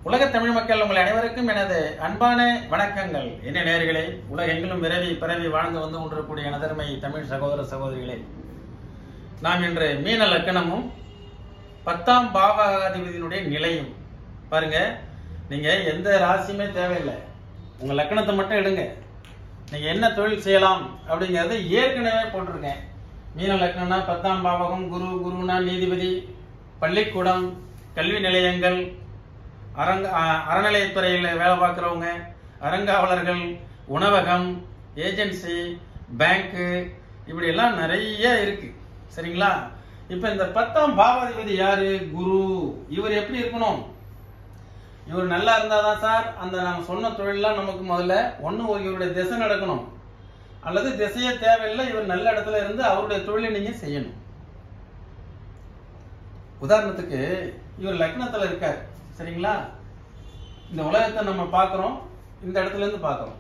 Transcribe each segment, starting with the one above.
உலக தமிழ் மக்கள் உங்கள் அனைவருக்கும் எனது அன்பான வணக்கங்கள் என்ன நேர்களே உலகெங்கிலும் விரவி பிறவி வாழ்ந்து வந்து கொண்டிருக்கக்கூடிய எனதருமை தமிழ் சகோதர சகோதரிகளே நாம் இன்று மீன லக்கணமும் பத்தாம் பாவாதிபதியினுடைய நிலையும் பாருங்க நீங்க எந்த ராசியுமே தேவையில்லை உங்க லக்கணத்தை மட்டும் எடுங்க நீங்க என்ன தொழில் செய்யலாம் அப்படிங்கறது ஏற்கனவே போட்டிருக்கேன் மீன லக்னம்னா பத்தாம் பாவகம் குரு குருனா நீதிபதி பள்ளிக்கூடம் கல்வி நிலையங்கள் அரங்க அ- அறநிலையத்துறையில் வேலை பார்க்குறவங்க அறங்காவலர்கள் உணவகம் ஏஜென்சி பேங்க்கு இப்படி எல்லாம் நிறைய இருக்கு சரிங்களா இப்போ இந்த பத்தாம் பாவாதிபதி யாரு குரு இவர் எப்படி இருக்கணும் இவர் நல்லா இருந்தாதான் சார் அந்த நாம சொன்ன தொழிலெல்லாம் நமக்கு முதல்ல ஒண்ணு இவருடைய திசை நடக்கணும் அல்லது திசையே தேவையில்லை இவர் நல்ல இடத்துல இருந்து அவருடைய தொழிலை நீங்க செய்யணும் உதாரணத்துக்கு இவர் லக்னத்துல இருக்கார் சரிங்களா இந்த உலகத்தை நம்ம பார்க்கிறோம் இந்த இடத்துல இருந்து பார்க்கிறோம்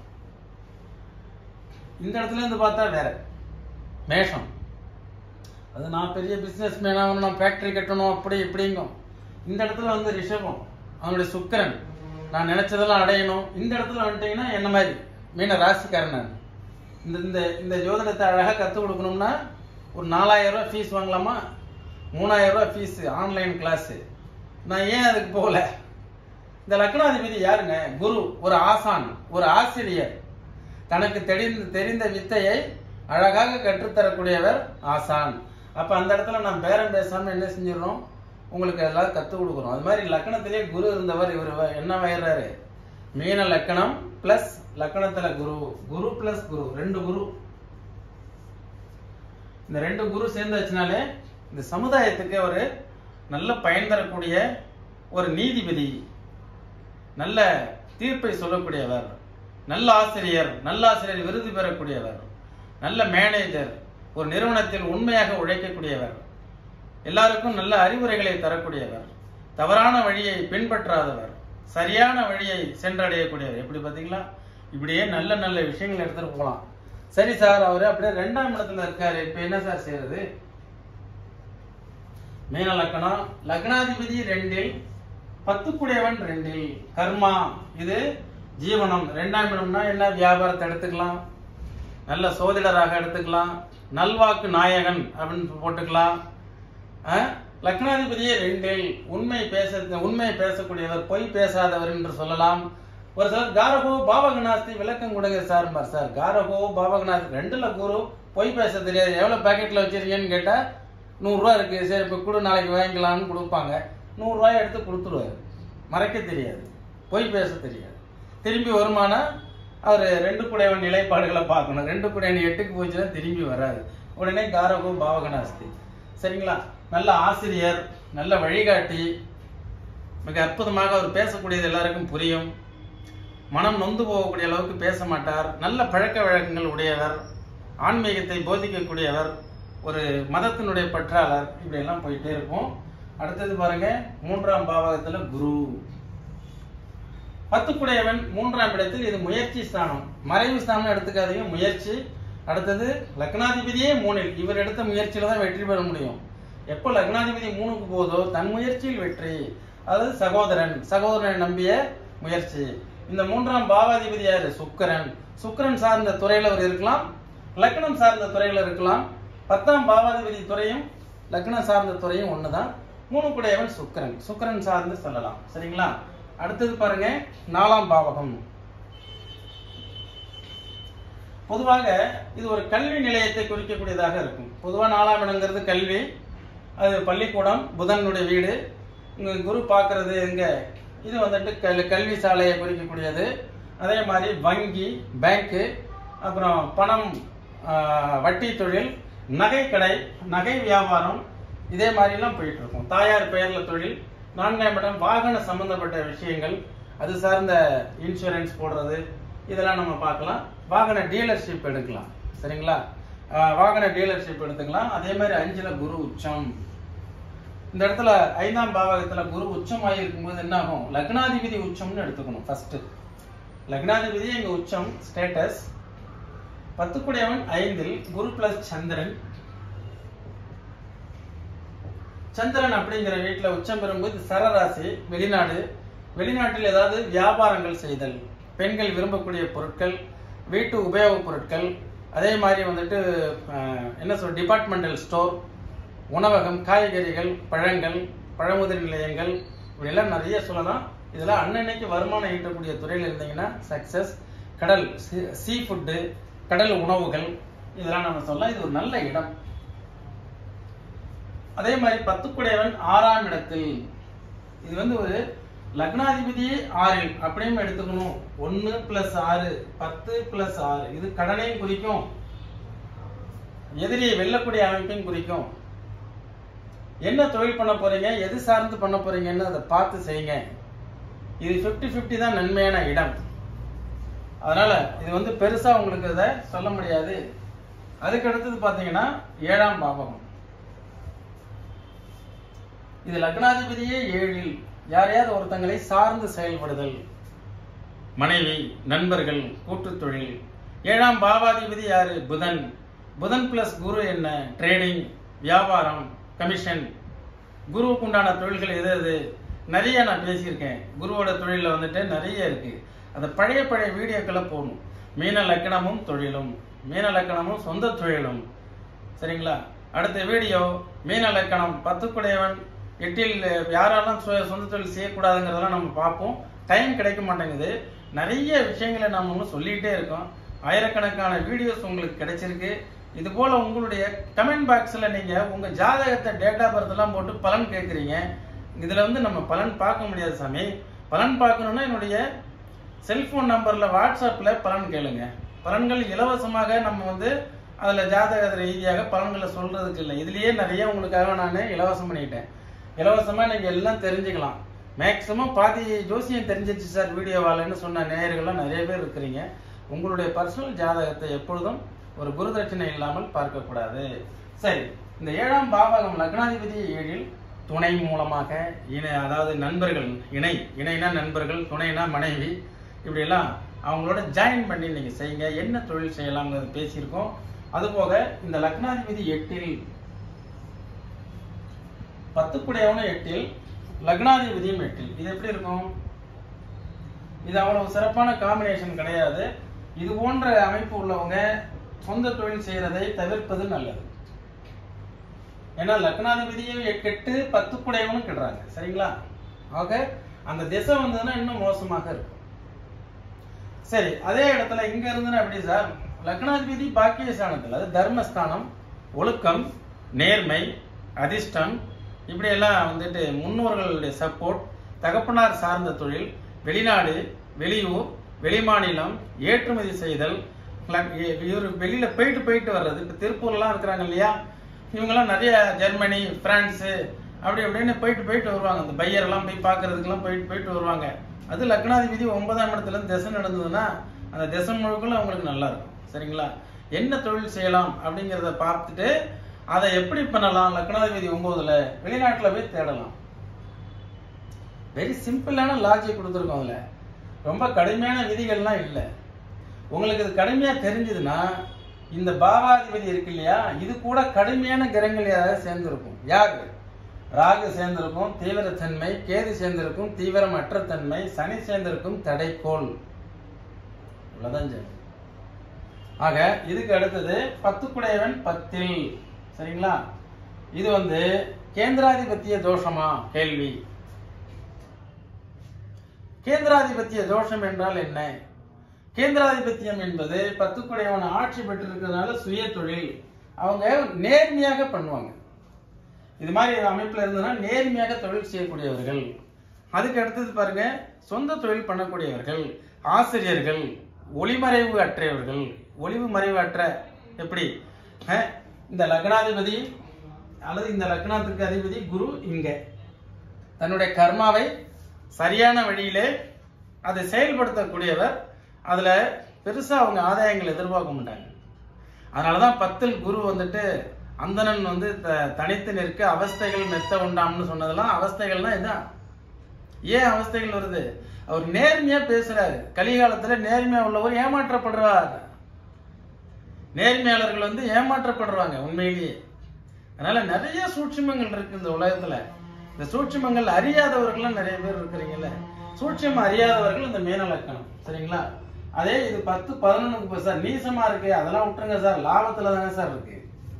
இந்த இடத்துல இருந்து பார்த்தா வேற மேஷம் அது நான் பெரிய பிசினஸ் மேன் ஆகணும் நான் ஃபேக்டரி கட்டணும் அப்படி இப்படிங்கும் இந்த இடத்துல வந்து ரிஷபம் அவனுடைய சுக்கிரன் நான் நினைச்சதெல்லாம் அடையணும் இந்த இடத்துல வந்துட்டீங்கன்னா என்ன மாதிரி மீன ராசிக்காரன் நான் இந்த இந்த இந்த ஜோதிடத்தை அழகா கற்றுக் கொடுக்கணும்னா ஒரு நாலாயிரம் ரூபாய் ஃபீஸ் வாங்கலாமா மூணாயிரம் ரூபாய் ஃபீஸ் ஆன்லைன் கிளாஸ் நான் ஏன் அதுக்கு போகல இந்த லக்னாதிபதி யாருங்க குரு ஒரு ஆசான் ஒரு ஆசிரியர் தனக்கு தெரிந்த தெரிந்த வித்தையை அழகாக கற்றுத்தரக்கூடியவர் ஆசான் அப்ப அந்த இடத்துல நான் பேரம் பேசாம என்ன செஞ்சிடறோம் உங்களுக்கு எல்லாம் கத்துக் கொடுக்குறோம் அது மாதிரி லக்கணத்திலே குரு இருந்தவர் இவர் என்ன வயிறாரு மீன லக்கணம் பிளஸ் லக்கணத்துல குரு குரு பிளஸ் குரு ரெண்டு குரு இந்த ரெண்டு குரு சேர்ந்தாச்சுனாலே இந்த சமுதாயத்துக்கு ஒரு நல்ல பயன் தரக்கூடிய ஒரு நீதிபதி நல்ல தீர்ப்பை சொல்லக்கூடியவர் நல்ல ஆசிரியர் நல்ல ஆசிரியர் விருது பெறக்கூடியவர் நல்ல மேனேஜர் ஒரு நிறுவனத்தில் உண்மையாக உழைக்கக்கூடியவர் எல்லாருக்கும் நல்ல அறிவுரைகளை தரக்கூடியவர் தவறான வழியை பின்பற்றாதவர் சரியான வழியை சென்றடையக்கூடியவர் எப்படி பாத்தீங்களா இப்படியே நல்ல நல்ல விஷயங்கள் எடுத்துட்டு போகலாம் சரி சார் அவரு அப்படியே ரெண்டாம் இடத்துல இருக்காரு இப்ப என்ன சார் செய்யறது மீன லக்னம் லக்னாதிபதி ரெண்டில் பத்துக்குடையவன் ரெண்டில் கர்மா இது ஜீவனம் ரெண்டாம் இடம்னா என்ன வியாபாரத்தை எடுத்துக்கலாம் நல்ல சோதிடராக எடுத்துக்கலாம் நல்வாக்கு நாயகன் அப்படின்னு போட்டுக்கலாம் அஹ், லக்னாதிபதியே ரெண்டில் உண்மை பேச உண்மை பேசக்கூடியவர் பொய் பேசாதவர் என்று சொல்லலாம் ஒரு சிலர் காரகோ பாவகநாஸ்தி விளக்கம் கொடுங்க சார் சார் காரகோ பாவகநாஸ்தி ரெண்டுல குரு பொய் பேச தெரியாது எவ்வளவு பாக்கெட்ல வச்சிருக்கீங்கன்னு கேட்டா நூறு ரூபா இருக்கு சரி இப்ப கொடு நாளைக்கு வாங்கிக்கலாம்னு கொடுப்பாங்க நூறு ரூபாய் எடுத்து கொடுத்துருவாரு மறைக்க தெரியாது பொய் பேச தெரியாது திரும்பி வருமானா அவர் ரெண்டு குடையவன் நிலைப்பாடுகளை பார்க்கணும் ரெண்டு குடையவன் எட்டுக்கு போச்சுன்னா திரும்பி வராது உடனே காரகோ பாவகனாஸ்தி சரிங்களா நல்ல ஆசிரியர் நல்ல வழிகாட்டி மிக அற்புதமாக அவர் பேசக்கூடியது எல்லாருக்கும் புரியும் மனம் நொந்து போகக்கூடிய அளவுக்கு பேச மாட்டார் நல்ல பழக்க வழக்கங்கள் உடையவர் ஆன்மீகத்தை போதிக்கக்கூடியவர் ஒரு மதத்தினுடைய பற்றாளர் இப்படி எல்லாம் போயிட்டே இருக்கும் அடுத்தது பாருங்க மூன்றாம் பாவகத்துல குரு பத்துக்குடையவன் மூன்றாம் இடத்தில் இது முயற்சி ஸ்தானம் மறைவு ஸ்தானம் எடுத்துக்காதீங்க முயற்சி அடுத்தது லக்னாதிபதியே மூணில் இவர் எடுத்த முயற்சியில தான் வெற்றி பெற முடியும் எப்போ லக்னாதிபதி மூணுக்கு போதோ தன் முயற்சியில் வெற்றி அதாவது சகோதரன் சகோதரனை நம்பிய முயற்சி இந்த மூன்றாம் பாவாதிபதி யாரு சுக்கிரன் சுக்கிரன் சார்ந்த துறையில அவர் இருக்கலாம் லக்னம் சார்ந்த துறையில இருக்கலாம் பத்தாம் பாவாதிபதி துறையும் லக்னம் சார்ந்த துறையும் ஒண்ணுதான் மூணு குடையவன் சுக்கிரன் சுக்கிரன் சார்ந்து சொல்லலாம் சரிங்களா அடுத்தது பாருங்க நாலாம் பாவகம் பொதுவாக இது ஒரு கல்வி நிலையத்தை குறிக்கக்கூடியதாக இருக்கும் பொதுவாக நாலாம் இடங்கிறது கல்வி அது பள்ளிக்கூடம் புதனுடைய வீடு இங்க குரு பார்க்கறது எங்க இது வந்துட்டு கல் கல்வி சாலையை குறிக்கக்கூடியது அதே மாதிரி வங்கி பேங்க்கு அப்புறம் பணம் ஆஹ், வட்டி தொழில் நகை கடை நகை வியாபாரம் இதே மாதிரிலாம் போயிட்டு இருக்கும் தாயார் பெயர்ல தொழில் நான்காம் இடம் வாகன சம்பந்தப்பட்ட விஷயங்கள் அது சார்ந்த இன்சூரன்ஸ் போடுறது இதெல்லாம் நம்ம பார்க்கலாம் வாகன டீலர்ஷிப் எடுக்கலாம் சரிங்களா ஆஹ், வாகன டீலர்ஷிப் எடுத்துக்கலாம் அதே மாதிரி அஞ்சுல குரு உச்சம் இந்த இடத்துல ஐந்தாம் பாவகத்துல குரு உச்சமாகி இருக்கும்போது என்ன ஆகும் லக்னாதிபதி உச்சம்னு எடுத்துக்கணும் ஃபர்ஸ்ட் லக்னாதிபதி எங்க உச்சம் ஸ்டேட்டஸ் பத்துக்குடையவன் ஐந்தில் குரு பிளஸ் சந்திரன் சந்திரன் அப்படிங்கிற வீட்டுல உச்சம் பெறும்போது சரராசி வெளிநாடு வெளிநாட்டில் ஏதாவது வியாபாரங்கள் செய்தல் பெண்கள் விரும்பக்கூடிய பொருட்கள் வீட்டு உபயோகப் பொருட்கள் அதே மாதிரி வந்துட்டு அஹ், என்ன சொல் டிபார்ட்மெண்டல் ஸ்டோர் உணவகம் காய்கறிகள் பழங்கள் பழமுதிர் நிலையங்கள் இப்படியெல்லாம் நிறைய சொல்லலாம் இதெல்லாம் அன்னன்னைக்கு வருமானம் ஈட்டக்கூடிய துறையில் இருந்தீங்கன்னா சக்சஸ் கடல் சீ ஃபுட்டு கடல் உணவுகள் இதெல்லாம் நம்ம சொல்லலாம் இது ஒரு நல்ல இடம் அதே மாதிரி பத்துக்குடையவன் ஆறாம் இடத்தில் இது வந்து ஒரு லக்னாதிபதியே ஆறில் அப்படியும் எடுத்துக்கணும் ஒன்னு பிளஸ் ஆறு பத்து பிளஸ் ஆறு இது கடனையும் குறிக்கும் எதிரியை வெல்லக்கூடிய அமைப்பையும் குறிக்கும் என்ன தொழில் பண்ண போறீங்க எது சார்ந்து பண்ண போறீங்கன்னு அதை பார்த்து செய்யுங்க இது 50 50 தான் நன்மையான இடம் அதனால இது வந்து பெருசா உங்களுக்கு இதை சொல்ல முடியாது அதுக்கு அடுத்தது பாத்தீங்கன்னா ஏழாம் பாவகம் இது லக்னாதிபதியே ஏழில் யாரையாவது ஒருத்தங்களை சார்ந்து செயல்படுதல் மனைவி நண்பர்கள் கூட்டுத் தொழில் ஏழாம் பாவாதிபதி யாரு புதன் புதன் பிளஸ் குரு என்ன ட்ரேடிங் வியாபாரம் கமிஷன் குருவுக்கு உண்டான தொழில்கள் எது எது நிறைய நான் பேசியிருக்கேன் குருவோட தொழிலில் வந்துட்டு நிறைய இருக்கு அந்த பழைய பழைய வீடியோக்களை போகணும் மீன லக்கணமும் தொழிலும் மீன லக்கணமும் சொந்த தொழிலும் சரிங்களா அடுத்த வீடியோ மீன லக்கணம் பத்துக்குடையவன் எட்டில் யாரெல்லாம் சொ- சொந்த தொழில் செய்யக்கூடாதுங்கிறதெல்லாம் நம்ம பார்ப்போம் டைம் கிடைக்க மாட்டேங்குது நிறைய விஷயங்களை நம்ம இன்னும் சொல்லிக்கிட்டே இருக்கோம் ஆயிரக்கணக்கான வீடியோஸ் உங்களுக்கு கிடைச்சிருக்கு இது போல உங்களுடைய கமெண்ட் பாக்ஸ்ல நீங்க உங்க ஜாதகத்தை டேட்டா பர்த் எல்லாம் போட்டு பலன் கேட்குறீங்க இதுல வந்து நம்ம பலன் பார்க்க முடியாது சாமி பலன் பார்க்கணும்னா என்னுடைய செல்போன் நம்பர்ல வாட்ஸ்அப்ல பலன் கேளுங்க பலன்கள் இலவசமாக நம்ம வந்து அதுல ஜாதக ரீதியாக பலன்களை சொல்றதுக்கு இல்லை இதுலயே நிறைய உங்களுக்காக நான் இலவசம் பண்ணிட்டேன் இலவசமா நீங்க எல்லாம் தெரிஞ்சுக்கலாம் மேக்சிமம் பாதி ஜோசியம் தெரிஞ்சிச்சு சார் வீடியோவாலன்னு சொன்ன நேயர்கள்லாம் நிறைய பேர் இருக்கிறீங்க உங்களுடைய பர்சனல் ஜாதகத்தை எப்பொழுதும் ஒரு குருதட்சணை இல்லாமல் பார்க்கக்கூடாது சரி இந்த ஏழாம் பாவகம் லக்னாதிபதி ஏழில் துணை மூலமாக இணை அதாவது நண்பர்கள் இணை இணைனா நண்பர்கள் துணைனா மனைவி இப்படி எல்லாம் அவங்களோட ஜாயின் பண்ணி நீங்க செய்யுங்க என்ன தொழில் செய்யலாம்ங்கிறது பேசியிருக்கோம் அதுபோக இந்த லக்னாதிபதி எட்டில் பத்துக்குடையவனும் எட்டில் லக்னாதிபதியும் எட்டில் இது எப்படி இருக்கும் இது அவ்வளவு சிறப்பான காம்பினேஷன் கிடையாது இது போன்ற அமைப்பு உள்ளவங்க சொந்த தொழில் செய்யறதை தவிர்ப்பது நல்லது ஏன்னா லக்னாதிபதியும் எ- கெட்டு பத்துக்குடையவனும் கெடுறாங்க சரிங்களா ஆக அந்த திசை வந்ததுன்னா இன்னும் மோசமாக இருக்கும் சரி அதே இடத்துல இங்க இருந்துன்னா எப்படி சார் லக்னாதிபதி பாக்கியஸ்தானத்தில் அது தர்மஸ்தானம் ஒழுக்கம் நேர்மை அதிர்ஷ்டம் இப்படி எல்லாம் வந்துட்டு முன்னோர்களுடைய சப்போர்ட் தகப்பனார் சார்ந்த தொழில் வெளிநாடு வெளியூர் வெளிமாநிலம் ஏற்றுமதி செய்தல் ல- இ- இவரு வெளியில போயிட்டு போயிட்டு வர்றது இப்ப திருப்பூர்லாம் இருக்கிறாங்க இல்லையா இவங்கெல்லாம் நிறைய ஜெர்மனி பிரான்ஸ் அப்படி அப்படின்னு போயிட்டு போயிட்டு வருவாங்க அந்த பையர் எல்லாம் போய் பார்க்கறதுக்கெல்லாம் போயிட்டு போயிட்டு வருவாங்க அது லக்னாதிபதி ஒன்பதாம் இடத்துல இருந்து திசை நடந்ததுன்னா அந்த திசை முழுக்கல அவங்களுக்கு நல்லா இருக்கும் சரிங்களா என்ன தொழில் செய்யலாம் அப்படிங்கிறத பார்த்துட்டு அதை எப்படி பண்ணலாம் லக்னாதிபதி ஒன்பதுல வெளிநாட்டுல போய் தேடலாம் வெரி சிம்பிளான லாஜிக் கொடுத்துருக்கோம் அதுல ரொம்ப கடுமையான விதிகள்லாம் இல்லை உங்களுக்கு இது கடுமையா தெரிஞ்சதுன்னா இந்த பாவாதிபதி இருக்கு இல்லையா இது கூட கடுமையான கிரகங்கள் யாராவது சேர்ந்திருக்கும் யாரு ராகு சேர்ந்திருக்கும் தீவிரத்தன்மை கேது சேர்ந்திருக்கும் தீவிரமற்ற தன்மை சனி சேர்ந்திருக்கும் தடைக்கோள் இவ்வளவுதான் சரி ஆக இதுக்கு அடுத்தது பத்துக்குடையவன் பத்தில் சரிங்களா இது வந்து கேந்திராதிபத்திய தோஷமா கேள்வி கேந்திராதிபத்திய தோஷம் என்றால் என்ன கேந்திராதிபத்தியம் என்பது பத்துக்குடையவன் ஆட்சி பெற்றிருக்கிறதுனால சுய தொழில் அவங்க நேர்மையாக பண்ணுவாங்க இது மாதிரி அமைப்புல இருந்ததுன்னா நேர்மையாக தொழில் செய்யக்கூடியவர்கள் அதுக்கு அடுத்தது பாருங்க சொந்த தொழில் பண்ணக்கூடியவர்கள் ஆசிரியர்கள் ஒளிமறைவு அற்றையவர்கள் ஒளிவு மறைவு அற்ற எப்படி அஹ், இந்த லக்னாதிபதி அல்லது இந்த லக்னத்துக்கு அதிபதி குரு இங்க தன்னுடைய கர்மாவை சரியான வழியிலே அதை செயல்படுத்தக்கூடியவர் அதுல பெருசா அவங்க ஆதாயங்கள் எதிர்பார்க்க மாட்டாங்க அதனாலதான் பத்தில் குரு வந்துட்டு அந்தணன் வந்து த- தனித்து நிற்க அவஸ்தைகள் மெத்த உண்டாம்னு சொன்னதெல்லாம் அவஸ்தைகள்னா இதான் ஏன் அவஸ்தைகள் வருது அவர் நேர்மையா பேசுறாரு கலிகாலத்துல நேர்மையா உள்ளவர் ஏமாற்றப்படுறார் நேர்மையாளர்கள் வந்து ஏமாற்றப்படுறாங்க உண்மையிலேயே அதனால நிறைய சூட்சுமங்கள் இருக்கு இந்த உலகத்துல இந்த சூட்சுமங்கள் அறியாதவர்கள்லாம் நிறைய பேர் இருக்கிறீங்கல்ல சூட்சம் அறியாதவர்கள் இந்த மீன லக்கணம் சரிங்களா அதே இது பத்து பதினொன்னுக்கு போய் சார் நீசமா இருக்கு அதெல்லாம் விட்டுருங்க சார் லாபத்துல தானே சார் இருக்கு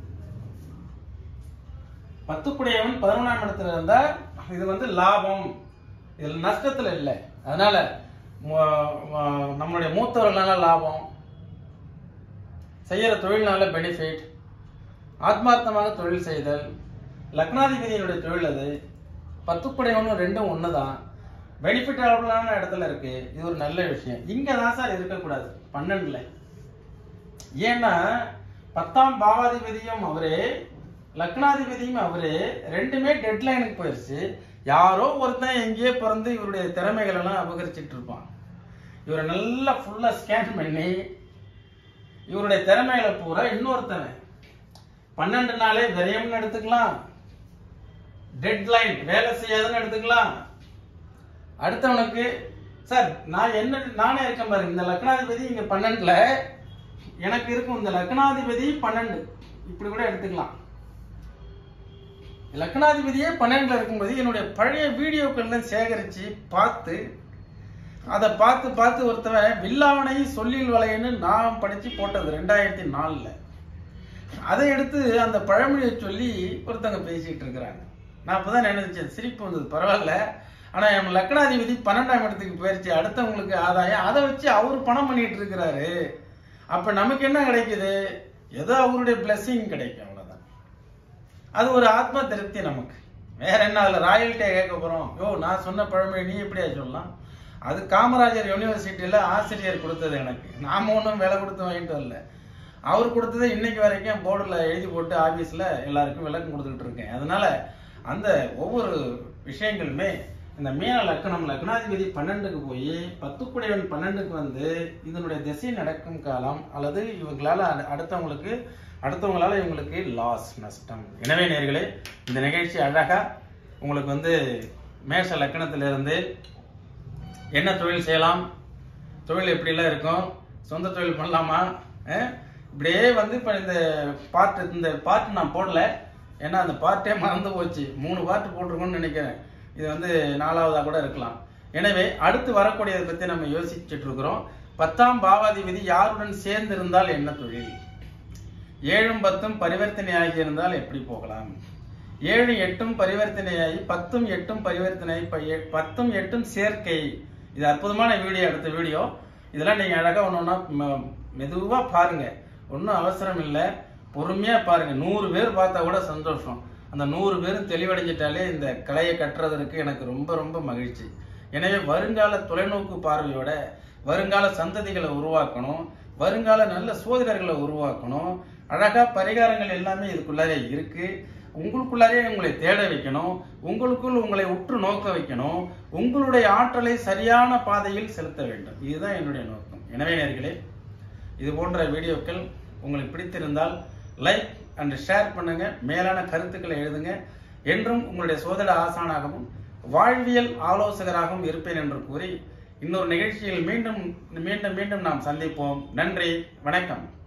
பத்துக்குடையவன் பதினொன்றாம் இடத்துல இருந்தா இது வந்து லாபம் இதுல நஷ்டத்துல இல்லை அதனால மு- ம- நம்மளுடைய மூத்தவர்களால லாபம் செய்யற தொழில்னால பெனிஃபிட் ஆத்மார்த்தமாக தொழில் செய்தல் லக்னாதிபதியினுடைய தொழில் அது பத்துக்குடையவனும் ரெண்டும் ஒண்ணுதான் பெனிஃபிட் அளவிலான இடத்துல இருக்கு இது ஒரு நல்ல விஷயம் இங்க தான் சார் இருக்கக்கூடாது பன்னெண்டுல ஏன்னா பத்தாம் பாவாதிபதியும் அவரே லக்னாதிபதியும் அவரே ரெண்டுமே டெட்லைனுக்கு போயிருச்சு யாரோ ஒருத்தன் எங்கேயோ பிறந்து இவருடைய திறமைகள் எல்லாம் அபகரிச்சிட்டு இருப்பான் இவரை நல்லா ஃபுல்லா ஸ்கேன் பண்ணி இவருடைய திறமைகளை பூரா இன்னொருத்தவன் பன்னெண்டு நாளே விரயம்னு எடுத்துக்கலாம் டெட்லைன் வேலை செய்யாதுன்னு எடுத்துக்கலாம் அடுத்தவனுக்கு சார் நான் என்ன நானே இருக்கேன் பாருங்க இந்த லக்னாதிபதி இங்க பன்னெண்டுல எனக்கு இருக்கும் இந்த லக்னாதிபதி பன்னெண்டு இப்படி கூட எடுத்துக்கலாம் லக்னாதிபதியே பன்னெண்டுல இருக்கும்போது என்னுடைய பழைய வீடியோக்கள் எல்லாம் சேகரிச்சு பார்த்து அதை பார்த்து பார்த்து ஒருத்தவன் வில்லாவனை சொல்லில் வளையன்னு நான் படிச்சு போட்டது ரெண்டாயிரத்தி நாலுல அதை எடுத்து அந்த பழமொழியை சொல்லி ஒருத்தவங்க பேசிட்டு இருக்கிறாங்க நான் அப்பதான் நினைச்சேன் சிரிப்பு வந்தது பரவாயில்ல ஆனா என் லக்னாதிபதி பன்னெண்டாம் இடத்துக்கு போயிருச்சு அடுத்தவங்களுக்கு ஆதாயம் அதை வச்சு அவர் பணம் பண்ணிட்டு இருக்கிறாரு அப்ப நமக்கு என்ன கிடைக்குது ஏதோ அவருடைய பிளெஸிங் கிடைக்கும் அவ்வளவுதான் அது ஒரு ஆத்ம திருப்தி நமக்கு வேற என்ன அதுல ராயல்ட்டியா கேட்க போறோம் யோ நான் சொன்ன பழமொழி நீ எப்படியா சொல்லலாம் அது காமராஜர் யூனிவர்சிட்டியில ஆசிரியர் கொடுத்தது எனக்கு நாம ஒன்றும் விலை கொடுத்து வாங்கிட்டு வரல அவர் கொடுத்ததை இன்னைக்கு வரைக்கும் போர்டுல எழுதி போட்டு ஆபீஸ்ல எல்லாருக்கும் விளக்கம் கொடுத்துக்கிட்டு இருக்கேன் அதனால அந்த ஒவ்வொரு விஷயங்களுமே இந்த மீன லக்கணம் லக்னாதிபதி பன்னெண்டுக்கு போய் பத்துக்குடையவன் பன்னெண்டுக்கு வந்து இதனுடைய திசை நடக்கும் காலம் அல்லது இவங்களால அடு- அடுத்தவங்களுக்கு அடுத்தவங்களால இவங்களுக்கு லாஸ் நஷ்டம் எனவே நேர்களே இந்த நிகழ்ச்சி அழகா உங்களுக்கு வந்து மேஷ லக்கணத்திலிருந்து என்ன தொழில் செய்யலாம் தொழில் எப்படிலாம் இருக்கும் சொந்த தொழில் பண்ணலாமா அஹ்? இப்படியே வந்து இப்போ இந்த பார்ட் இந்த பார்ட் நான் போடல ஏன்னா அந்த பார்ட்டே மறந்து போச்சு மூணு பார்ட் போட்டிருக்கோம்னு நினைக்கிறேன் இது வந்து நாலாவதா கூட இருக்கலாம் எனவே அடுத்து வரக்கூடியதை பத்தி நம்ம யோசிச்சுட்டு இருக்கிறோம் பத்தாம் பாவாதிபதி யாருடன் சேர்ந்து இருந்தால் என்ன தொழில் ஏழும் பத்தும் பரிவர்த்தனையாகி இருந்தால் எப்படி போகலாம் ஏழு எட்டும் பரிவர்த்தனையாகி பத்தும் எட்டும் பரிவர்த்தனையாகி ப- எ- பத்தும் எட்டும் சேர்க்கை இது அற்புதமான வீடியோ அடுத்த வீடியோ இதெல்லாம் நீங்க அழகா ஒன்று ஒன்றா மெதுவா பாருங்க ஒன்றும் அவசரம் இல்லை பொறுமையா பாருங்க நூறு பேர் பார்த்தா கூட சந்தோஷம் அந்த நூறு பேரும் தெளிவடைஞ்சிட்டாலே இந்த கலையை கட்டுறதற்கு எனக்கு ரொம்ப ரொம்ப மகிழ்ச்சி எனவே வருங்கால தொலைநோக்கு பார்வையோட வருங்கால சந்ததிகளை உருவாக்கணும் வருங்கால நல்ல சோதரர்களை உருவாக்கணும் அழகா பரிகாரங்கள் எல்லாமே இதுக்குள்ளாரே இருக்கு உங்களுக்குள்ளாரே உங்களை தேட வைக்கணும் உங்களுக்குள் உங்களை உற்று நோக்க வைக்கணும் உங்களுடைய ஆற்றலை சரியான பாதையில் செலுத்த வேண்டும் இதுதான் என்னுடைய நோக்கம் எனவே நேர்களே இது போன்ற வீடியோக்கள் உங்களுக்கு பிடித்திருந்தால் லைக் அண்ட் ஷேர் பண்ணுங்க மேலான கருத்துக்களை எழுதுங்க என்றும் உங்களுடைய சோதர ஆசானாகவும் வாழ்வியல் ஆலோசகராகவும் இருப்பேன் என்று கூறி இன்னொரு நிகழ்ச்சியில் மீண்டும் மீண்டும் மீண்டும் நாம் சந்திப்போம் நன்றி வணக்கம்